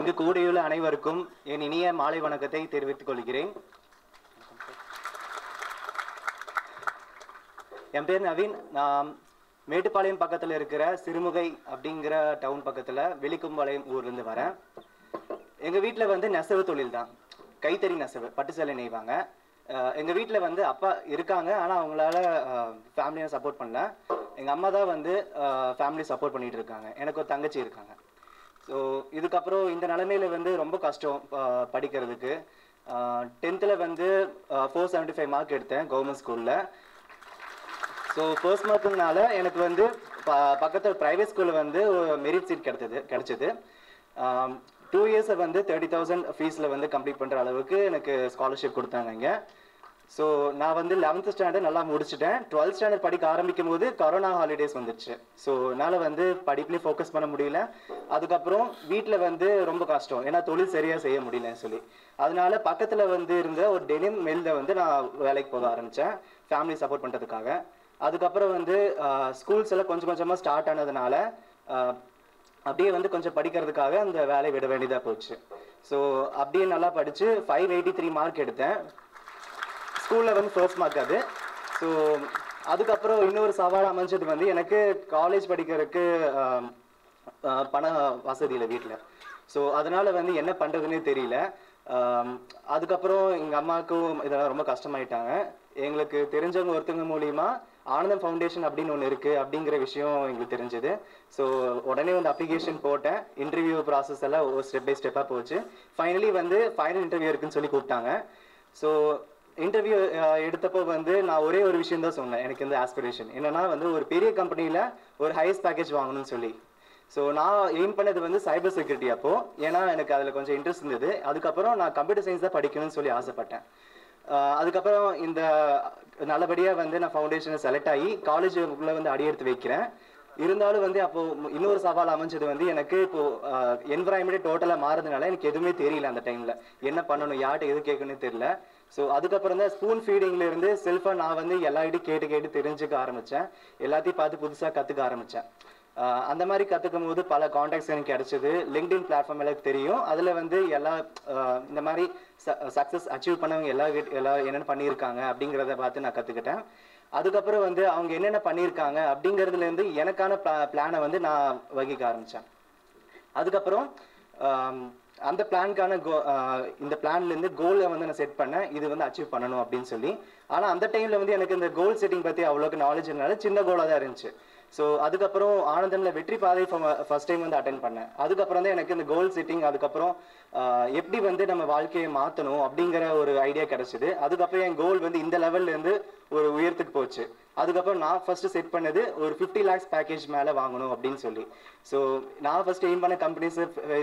இங்கு கூடியுள்ள அனைவருக்கும் என் இனிய மாலை வணக்கத்தை தெரிவித்துக் கொள்கிறேன் என் பேர் நவீன் நான் மேட்டுப்பாளையம் பக்கத்தில் இருக்கிற சிறுமுகை அப்படிங்கிற டவுன் பக்கத்தில் வெளிக்கும்பாளையம் ஊர்லேருந்து வரேன் எங்கள் வீட்டில் வந்து நெசவு தொழில் தான் கைத்தறி நெசவு பட்டு சேலை நெய்வாங்க அஹ் எங்க வீட்டில் வந்து அப்பா இருக்காங்க ஆனால் அவங்களால ஃபேமிலியை சப்போர்ட் பண்ணல எங்கள் அம்மா தான் வந்து ஃபேமிலி சப்போர்ட் பண்ணிட்டு இருக்காங்க எனக்கு ஒரு தங்கச்சி இருக்காங்க ஸோ இதுக்கப்புறம் இந்த நிலமையில வந்து ரொம்ப கஷ்டம் அஹ் படிக்கிறதுக்கு டென்த்தில் வந்து ஃபோர் செவன்ட்டி ஃபைவ் மார்க் எடுத்தேன் கவர்மெண்ட் ஸ்கூலில் ஸோ ஃபர்ஸ்ட் மார்க்குனால எனக்கு வந்து ப பக்கத்தில் ப்ரைவேட் ஸ்கூலில் வந்து மெரிட் சீட் கிடைச்சது கிடைச்சது டூ இயர்ஸை வந்து தேர்ட்டி தௌசண்ட் ஃபீஸில் வந்து கம்ப்ளீட் பண்ணுற அளவுக்கு எனக்கு ஸ்காலர்ஷிப் கொடுத்தாங்க இங்கே ஸோ நான் வந்து லெவன்த் ஸ்டாண்டர்ட் நல்லா முடிச்சிட்டேன் டுவெல்த் ஸ்டாண்டர்ட் படிக்க ஆரம்பிக்கும் போது கொரோனா ஹாலிடேஸ் வந்துடுச்சு ஸோ என்னால் வந்து படிப்புலேயும் ஃபோக்கஸ் பண்ண முடியல அதுக்கப்புறம் வீட்டில் வந்து ரொம்ப கஷ்டம் ஏன்னா தொழில் சரியாக செய்ய முடியலன்னு சொல்லி அதனால பக்கத்தில் வந்து இருந்த ஒரு டெனிம் மில்ல வந்து நான் வேலைக்கு போக ஆரம்பித்தேன் ஃபேமிலி சப்போர்ட் பண்ணுறதுக்காக அதுக்கப்புறம் வந்து ஸ்கூல்ஸ் எல்லாம் கொஞ்சம் கொஞ்சமாக ஸ்டார்ட் ஆனதுனால ஆஹ், அப்படியே வந்து கொஞ்சம் படிக்கிறதுக்காக அந்த வேலையை விட வேண்டியதாக போச்சு ஸோ அப்படியே நல்லா படித்து ஃபைவ் எயிட்டி த்ரீ மார்க் எடுத்தேன் ஸ்கூலில் வந்து ஃபர்ஸ்ட் மார்க் அது ஸோ அதுக்கப்புறம் இன்னொரு சவால் அமைஞ்சது வந்து எனக்கு காலேஜ் படிக்கிறதுக்கு ஆம், ஆ, பண வசதி இல்லை வீட்டில் ஸோ அதனால வந்து என்ன பண்ணுறதுன்னே தெரியல ஆம், அதுக்கப்புறம் எங்கள் அம்மாவுக்கும் இதெல்லாம் ரொம்ப கஷ்டமாயிட்டாங்க எங்களுக்கு தெரிஞ்சவங்க ஒருத்தவங்க மூலியமா ஆனந்தம் ஃபவுண்டேஷன் அப்படின்னு ஒன்று இருக்குது அப்படிங்கிற விஷயம் எங்களுக்கு தெரிஞ்சது ஸோ உடனே வந்து அப்ளிகேஷன் போட்டேன் இன்டர்வியூ ப்ராசஸ் எல்லாம் ஒரு ஸ்டெப் பை ஸ்டெப்பாக போச்சு ஃபைனலி வந்து ஃபைனல் இன்டர்வியூ இருக்குன்னு சொல்லி கூப்பிட்டாங்க ஸோ இன்டர்வியூ எடுத்தப்போ வந்து நான் ஒரே ஒரு விஷயம் தான் சொன்னேன் எனக்கு இந்த ஆஸ்பிரேஷன் என்னன்னா வந்து ஒரு பெரிய கம்பெனியில் ஒரு ஹையஸ்ட் பேக்கேஜ் வாங்கணும்னு சொல்லி ஸோ நான் எய்ம் பண்ணது வந்து சைபர் செக்யூரிட்டி அப்போ ஏன்னா எனக்கு அதில் கொஞ்சம் இன்ட்ரெஸ்ட் இருந்தது அதுக்கப்புறம் நான் கம்ப்யூட்டர் சயின்ஸ் தான் படிக்கணும்னு சொல்லி ஆசைப்பட்டேன் ஆஹ் அதுக்கப்புறம் இந்த நல்லபடியாக வந்து நான் ஃபவுண்டேஷனை செலக்ட் ஆகி காலேஜுக்குள்ளே வந்து அடியெடுத்து வைக்கிறேன் இருந்தாலும் வந்து அப்போ இன்னொரு சவால் அமைஞ்சது வந்து எனக்கு இப்போ என்வரான்மெண்ட் டோட்டலாக மாறதுனால எனக்கு எதுவுமே தெரியல அந்த டைமில் என்ன பண்ணணும் யார்கிட்ட எது கேட்கணும்னு தெரியல ஸோ அதுக்கப்புறம் தான் ஸ்பூன் ஃபீடிங்ல இருந்து செல்ஃபாக நான் வந்து எல்லார்கிட்டையும் கேட்டு கேட்டு தெரிஞ்சுக்க ஆரம்பித்தேன் எல்லாத்தையும் பார்த்து புதுசாக கற்றுக்க ஆரம்பித்தேன் அந்த மாதிரி கற்றுக்கும் போது பல காண்டாக்ட்ஸ் எனக்கு கிடைச்சது லிங்க்டின் பிளாட்ஃபார்ம் எனக்கு தெரியும் அதில் வந்து எல்லா ஆஹ் இந்த மாதிரி சக்ஸஸ் அச்சீவ் பண்ணவங்க எல்லா வீட் எல்லா என்னென்ன பண்ணியிருக்காங்க அப்படிங்கிறத பார்த்து நான் கற்றுக்கிட்டேன் அதுக்கப்புறம் வந்து அவங்க என்னென்ன பண்ணியிருக்காங்க அப்படிங்கிறதுலேருந்து எனக்கான பிளானை வந்து நான் வகிக்க ஆரம்பித்தேன் அதுக்கப்புறம் ஆம், அந்த பிளான்க்கான கோ ஆஹ் இந்த பிளான்லேருந்து கோலை வந்து நான் செட் பண்ணேன் இது வந்து அச்சீவ் பண்ணணும் அப்படின்னு சொல்லி ஆனால் அந்த டைமில் வந்து எனக்கு இந்த கோல் செட்டிங் பற்றி அவ்வளோக்கு நாலேஜ் இருந்தாலும் சின்ன கோலாக தான் இருந்துச்சு ஸோ அதுக்கப்புறம் ஆனந்தனில் வெற்றி பாதை ஃபர்ஸ்ட் டைம் வந்து அட்டன் பண்ணேன் அதுக்கப்புறம் தான் எனக்கு இந்த கோல் செட்டிங் அதுக்கப்புறம் ஆஹ் எப்படி வந்து நம்ம வாழ்க்கையை மாற்றணும் அப்படிங்கிற ஒரு ஐடியா கிடைச்சிது அதுக்கப்புறம் என் கோல் வந்து இந்த லெவல்ல இருந்து ஒரு உயரத்துக்கு போச்சு அதுக்கப்புறம் நான் ஃபர்ஸ்ட் செட் பண்ணது ஒரு ஃபிஃப்டி லேக்ஸ் பேக்கேஜ் மேலே வாங்கணும் அப்படின்னு சொல்லி ஸோ நான் ஃபர்ஸ்ட் எய்ம் பண்ண கம்பெனிஸ்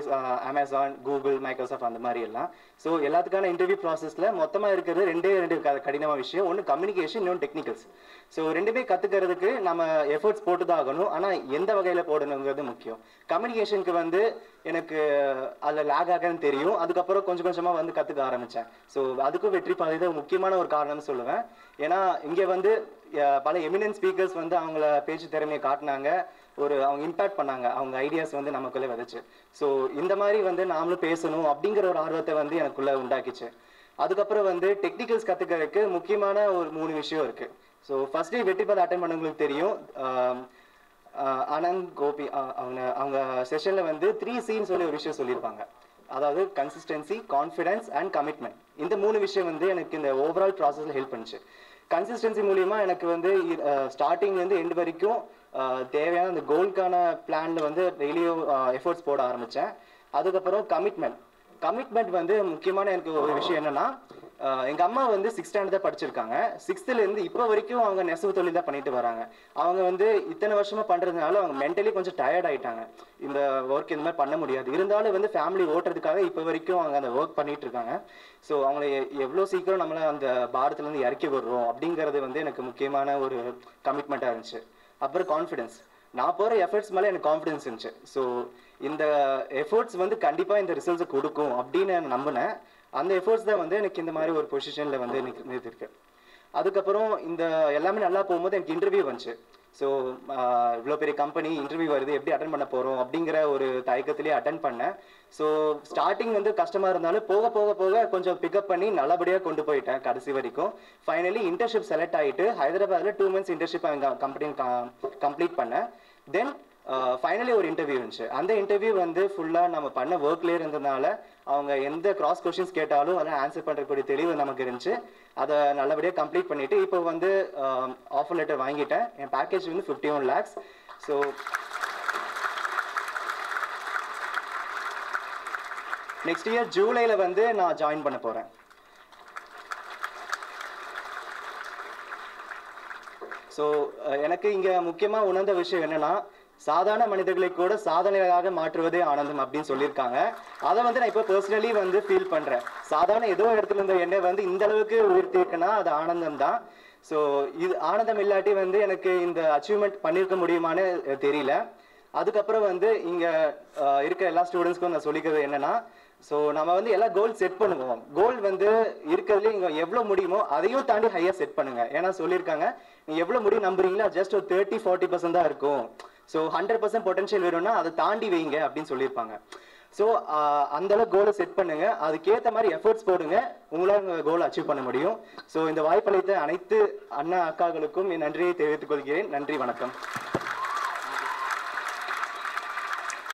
அமேசான் கூகுள் மைக்ரோசாஃப்ட் அந்த மாதிரி எல்லாம் ஸோ எல்லாத்துக்கான இன்டர்வியூ ப்ராசஸில் மொத்தமாக இருக்கிறது ரெண்டே ரெண்டு க- கடினமான விஷயம் ஒன்று கம்யூனிகேஷன் இன்னொன்று டெக்னிக்கல்ஸ் ஸோ ரெண்டுமே கற்றுக்கிறதுக்கு நம்ம எஃபர்ட்ஸ் போட்டு தான் ஆகணும் ஆனால் எந்த வகையில் போடணுங்கிறது முக்கியம் கம்யூனிகேஷனுக்கு வந்து எனக்கு அதில் லேக் ஆகன்னு தெரியும் அதுக்கப்புறம் கொஞ்சம் கொஞ்சமாக வந்து கற்றுக்க ஆரம்பித்தேன் ஸோ அதுக்கும் வெற்றி பாதை தான் முக்கியமான ஒரு காரணம்னு சொல்லுவேன் ஏன்னா இங்கே வந்து அஹ், பல எமினன்ட் ஸ்பீக்கர்ஸ் வந்து அவங்கள பேச்சு திறமையை காட்டினாங்க ஒரு அவங்க இம்பாக்ட் பண்ணாங்க அவங்க ஐடியாஸ் வந்து நமக்குள்ளே விதைச்சு ஸோ இந்த மாதிரி வந்து நாமளும் பேசணும் அப்படிங்கிற ஒரு ஆர்வத்தை வந்து எனக்குள்ள உண்டாக்கிச்சு அதுக்கப்புறம் வந்து டெக்னிக்கல்ஸ் கற்றுக்கிறதுக்கு முக்கியமான ஒரு மூணு விஷயம் இருக்கு ஸோ ஃபர்ஸ்ட் டே வெற்றி பாதை அட்டன் பண்ணவங்களுக்கு தெரியும் ஆம், ஆஹ் ஆனந்த் கோபி ஆஹ் அவங்க அவங்க செஷன்ல வந்து த்ரீ சீன்னு சொல்லி ஒரு விஷயம் சொல்லியிருப்பாங்க அதாவது கன்சிஸ்டன்சி கான்ஃபிடன்ஸ் அண்ட் கமிட்மெண்ட் இந்த மூணு விஷயம் வந்து எனக்கு இந்த ஓவரால் ப்ராசஸில் ஹெல்ப் பண்ணுச்சு கன்சிஸ்டன்சி மூலியமா எனக்கு வந்து ஸ்டார்டிங்லேருந்து எண்டு வரைக்கும் ஆஹ் தேவையான அந்த கோல்க்கான பிளான்ல வந்து டெய்லியும் எஃபோர்ட்ஸ் போட ஆரம்பித்தேன் அதுக்கப்புறம் கமிட்மெண்ட் கமிட்மெண்ட் வந்து முக்கியமான எனக்கு ஒரு விஷயம் என்னன்னா ஆஹ் எங்க அம்மா வந்து சிக்ஸ் ஸ்டாண்டர்ட் தான் படிச்சிருக்காங்க சிக்ஸ்த்ல இருந்து இப்போ வரைக்கும் அவங்க நெசவு தொழில் தான் பண்ணிட்டு வராங்க அவங்க வந்து இத்தனை வருஷமா பண்றதுனால அவங்க மென்டலி கொஞ்சம் டயர்ட் ஆயிட்டாங்க இந்த ஒர்க் இந்த மாதிரி பண்ண முடியாது இருந்தாலும் வந்து ஃபேமிலி ஓட்டுறதுக்காக இப்போ வரைக்கும் அவங்க அந்த ஒர்க் பண்ணிட்டு இருக்காங்க ஸோ அவங்கள எ- எவ்வளோ சீக்கிரம் நம்மள அந்த பாரத்துல இருந்து இறக்கி விடுறோம் அப்படிங்கிறது வந்து எனக்கு முக்கியமான ஒரு கமிட்மெண்ட்டாக இருந்துச்சு அப்புறம் கான்ஃபிடன்ஸ் நான் போகிற எஃபர்ட்ஸ் மேலே எனக்கு கான்ஃபிடன்ஸ் இருந்துச்சு ஸோ இந்த எஃபர்ட்ஸ் வந்து கண்டிப்பாக இந்த ரிசல்ட்ஸை கொடுக்கும் அப்படின்னு நான் நம்பினேன் அந்த எஃபர்ட்ஸ் தான் வந்து எனக்கு இந்த மாதிரி ஒரு பொசிஷனில் வந்து எனக்கு நிறுத்திருக்கு அதுக்கப்புறம் இந்த எல்லாமே நல்லா போகும்போது எனக்கு இன்டர்வியூ வந்துச்சு ஸோ இவ்வளோ பெரிய கம்பெனி இன்டர்வியூ வருது எப்படி அட்டன் பண்ண போகிறோம் அப்படிங்கிற ஒரு தயக்கத்திலே அட்டன் பண்ணேன் ஸோ ஸ்டார்டிங் வந்து கஷ்டமாக இருந்தாலும் போக போக போக கொஞ்சம் பிக்கப் பண்ணி நல்லபடியாக கொண்டு போயிட்டேன் கடைசி வரைக்கும் ஃபைனலி இன்டர்ன்ஷிப் செலக்ட் ஆகிட்டு ஹைதராபாத்தில் டூ மந்த்ஸ் இன்டர்ன்ஷிப் அவங்க கம்பெனி கம்ப்ளீட் பண்ணேன் தென் ஃபைனலி ஒரு இன்டர்வியூ இருந்துச்சு அந்த இன்டர்வியூ வந்து ஃபுல்லாக நம்ம பண்ண ஒர்க்லேயே இருந்ததுனால அவங்க எந்த கிராஸ் கொஷின்ஸ் கேட்டாலும் அதெல்லாம் ஆன்சர் பண்ணுறக்கூடிய தெளிவு நமக்கு இருந்துச்சு அதை நல்லபடியாக கம்ப்ளீட் பண்ணிட்டு இப்போ வந்து ஆஃபர் லெட்டர் வாங்கிட்டேன் என் பேக்கேஜ் வந்து fifty one lakhs so next year ஜூலைல வந்து நான் ஜாயின் பண்ண போறேன் ஸோ எனக்கு இங்க முக்கியமா உணர்ந்த விஷயம் என்னன்னா சாதாரண மனிதர்களை கூட சாதனையாக மாற்றுவதே ஆனந்தம் அப்படின்னு சொல்லியிருக்காங்க அதை வந்து நான் இப்போ பர்சனலி வந்து ஃபீல் பண்றேன் சாதாரண ஏதோ இடத்துல இருந்த என்னை வந்து இந்த அளவுக்கு உயர்த்தியிருக்குன்னா அது ஆனந்தம் தான் ஸோ இது ஆனந்தம் இல்லாட்டி வந்து எனக்கு இந்த அச்சீவ்மெண்ட் பண்ணியிருக்க முடியுமான்னு அஹ், தெரியல அதுக்கப்புறம் வந்து இங்க அஹ், இருக்க எல்லா ஸ்டூடெண்ட்ஸ்க்கும் நான் சொல்லிக்கிறது என்னன்னா ஸோ நம்ம வந்து எல்லா கோல் செட் பண்ணுவோம் கோல் வந்து இருக்கிறதுல இங்க எவ்வளவு முடியுமோ அதையும் தாண்டி ஹையா செட் பண்ணுங்க ஏன்னா சொல்லியிருக்காங்க நீங்க எவ்வளவு முடியும் நம்புறீங்களா ஜஸ்ட் ஒரு தேர்ட்டி ஃபார்ட்டி பர்சன்ட் தான் இருக்கும் ஸோ ஹண்ட்ரட் பர்சன்ட் பொட்டன்ஷியல் வேணும்னா அதை தாண்டி வைங்க அப்படின்னு சொல்லியிருப்பாங்க ஸோ அந்த அளவுக்கு கோலை செட் பண்ணுங்க அதுக்கேற்ற மாதிரி எஃபர்ட்ஸ் போடுங்க உங்களால் கோலை அச்சீவ் பண்ண முடியும் ஸோ இந்த வாய்ப்பளித்த அனைத்து அண்ணா அக்காக்களுக்கும் என் நன்றியை தெரிவித்துக் கொள்கிறேன் நன்றி வணக்கம்